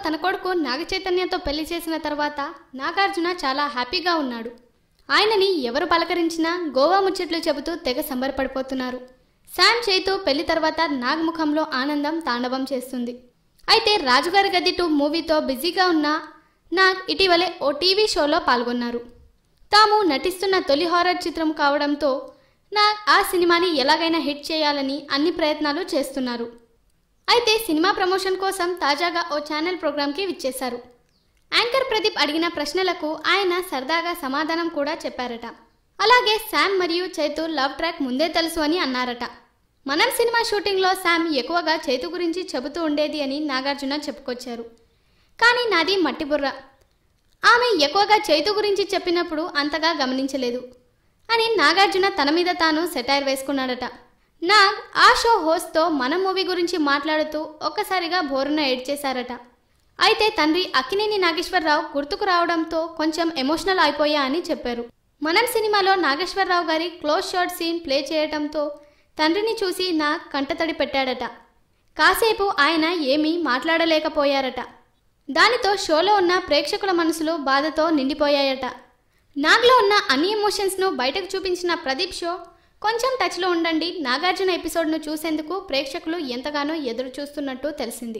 తన కొడుకు నాగ చైతన్యతో పెళ్లి చేసిన తర్వాత నాగార్జున చాలా హ్యాపీగా ఉన్నాడు ఆయనని ఎవరు పలకరించినా గోవా ముచ్చట్లు చెబుతూ తెగ సంబరపడిపోతున్నారు శామ్ చైతు పెళ్లి తర్వాత నాగ్ ముఖంలో ఆనందం తాండవం చేస్తుంది అయితే రాజుగారి గది టూ మూవీతో బిజీగా ఉన్న నాగ్ ఇటీవలే ఓ టీవీ షోలో పాల్గొన్నారు తాము నటిస్తున్న తొలి హారర్ చిత్రం కావడంతో నాగ్ ఆ సినిమాని ఎలాగైనా హిట్ చేయాలని అన్ని ప్రయత్నాలు చేస్తున్నారు అయితే సినిమా ప్రమోషన్ కోసం తాజాగా ఓ ఛానల్ ప్రోగ్రాంకి విచ్చేశారు యాంకర్ ప్రదీప్ అడిగిన ప్రశ్నలకు ఆయన సరదాగా సమాధానం కూడా చెప్పారట అలాగే శామ్ మరియు చైతు లవ్ ట్రాక్ ముందే తెలుసు అని అన్నారట మనం సినిమా షూటింగ్లో శామ్ ఎక్కువగా చైతు గురించి చెబుతూ ఉండేది అని నాగార్జున చెప్పుకొచ్చారు కానీ నాది మట్టి బుర్ర ఆమె ఎక్కువగా చైతు గురించి చెప్పినప్పుడు అంతగా గమనించలేదు అని నాగార్జున తన మీద తాను సెటైర్ వేసుకున్నాడట నాగ్ ఆ షో హోస్ట్తో మన మూవీ గురించి మాట్లాడుతూ ఒక్కసారిగా బోరున ఏడ్చేశారట అయితే తండ్రి అక్కినేని నాగేశ్వరరావు గుర్తుకు రావడంతో కొంచెం ఎమోషనల్ అయిపోయా అని చెప్పారు మనం సినిమాలో నాగేశ్వరరావు గారి క్లోజ్ షాట్ సీన్ ప్లే చేయడంతో తండ్రిని చూసి నాగ్ కంటతడి పెట్టాడట కాసేపు ఆయన ఏమీ మాట్లాడలేకపోయారట దానితో షోలో ఉన్న ప్రేక్షకుల మనసులు బాధతో నిండిపోయాయట నాగ్లో ఉన్న అన్ని ఎమోషన్స్ను బయటకు చూపించిన ప్రదీప్ షో కొంచెం టచ్లో ఉండండి నాగార్జున ఎపిసోడ్ను చూసేందుకు ప్రేక్షకులు ఎంతగానో ఎదురు చూస్తున్నట్టు తెలిసింది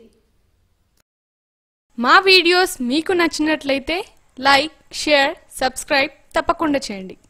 మా వీడియోస్ మీకు నచ్చినట్లయితే లైక్ షేర్ సబ్స్క్రైబ్ తప్పకుండా చేయండి